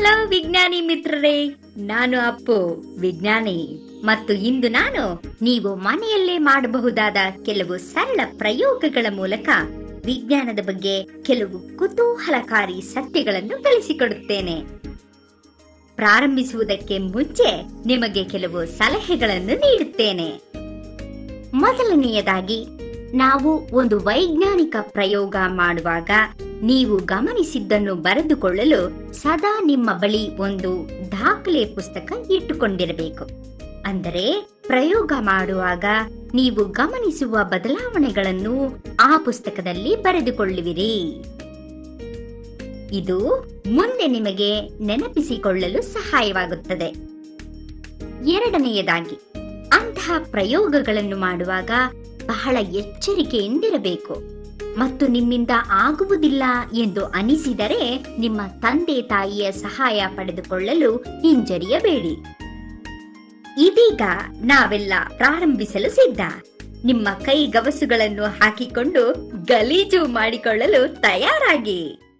hello ವಿಜ್ಞಾನಿ ಮಿತ್ರರೇ ನಾನು ಅಪ್ಪು ವಿಜ್ಞಾನಿ ಮತ್ತು ಇಂದು ನಾನು ನೀವು ಮನೆಯಲ್ಲೇ ಮಾಡಬಹುದಾದ ಕೆಲವು ಸರಳ ಪ್ರಯೋಗಗಳ ಮೂಲಕ ವಿಜ್ಞಾನದ ಬಗ್ಗೆ ಕೆಲವು ಕುತೂಹಲಕಾರಿ ಸತ್ಯಗಳನ್ನು ತಿಳಿಸಿಕೊಡುತ್ತೇನೆ ಪ್ರಾರಂಭಿಸುವುದಕ್ಕೆ ಮುಂಚೆ ನಿಮಗೆ ಕೆಲವು ಸಲಹೆಗಳನ್ನು ನೀಡುತ್ತೇನೆ ಮೊದಲನೆಯದಾಗಿ ನಾವು ಒಂದು ವೈಜ್ಞಾನಿಕ ಪ್ರಯೋಗ ಮಾಡುವಾಗ ನೀವು ಗಮನಿಸಿದ್ದನ್ನು ಬರೆದುಕೊಳ್ಳಲು ಸದಾ ನಿಮ್ಮ ಬಳಿ ಒಂದು ದಾಖಲೆ ಪುಸ್ತಕ ಇಟ್ಟುಕೊಂಡಿರಬೇಕು ಅಂದರೆ ಪ್ರಯೋಗ ಮಾಡುವಾಗ ನೀವು ಗಮನಿಸುವ ಬದಲಾವಣೆಗಳನ್ನು ಆ ಪುಸ್ತಕದಲ್ಲಿ ಬರೆದುಕೊಳ್ಳುವಿರಿ ಇದು ಮುಂದೆ ನಿಮಗೆ ನೆನಪಿಸಿಕೊಳ್ಳಲು ಸಹಾಯವಾಗುತ್ತದೆ ಎರಡನೆಯದಾಗಿ ಅಂತಹ ಪ್ರಯೋಗಗಳನ್ನು ಮಾಡುವಾಗ ಬಹಳ ಎಚ್ಚರಿಕೆಯಿಂದಿರಬೇಕು ಮತ್ತು ನಿಮ್ಮಿಂದ ಆಗುವುದಿಲ್ಲ ಎಂದು ಅನಿಸಿದರೆ ನಿಮ್ಮ ತಂದೆ ತಾಯಿಯ ಸಹಾಯ ಪಡೆದುಕೊಳ್ಳಲು ಹಿಂಜರಿಯಬೇಡಿ ಇದೀಗ ನಾವೆಲ್ಲ ಪ್ರಾರಂಭಿಸಲು ಸಿದ್ಧ ನಿಮ್ಮ ಕೈಗವಸುಗಳನ್ನು ಹಾಕಿಕೊಂಡು ಗಲೀಜು ಮಾಡಿಕೊಳ್ಳಲು ತಯಾರಾಗಿ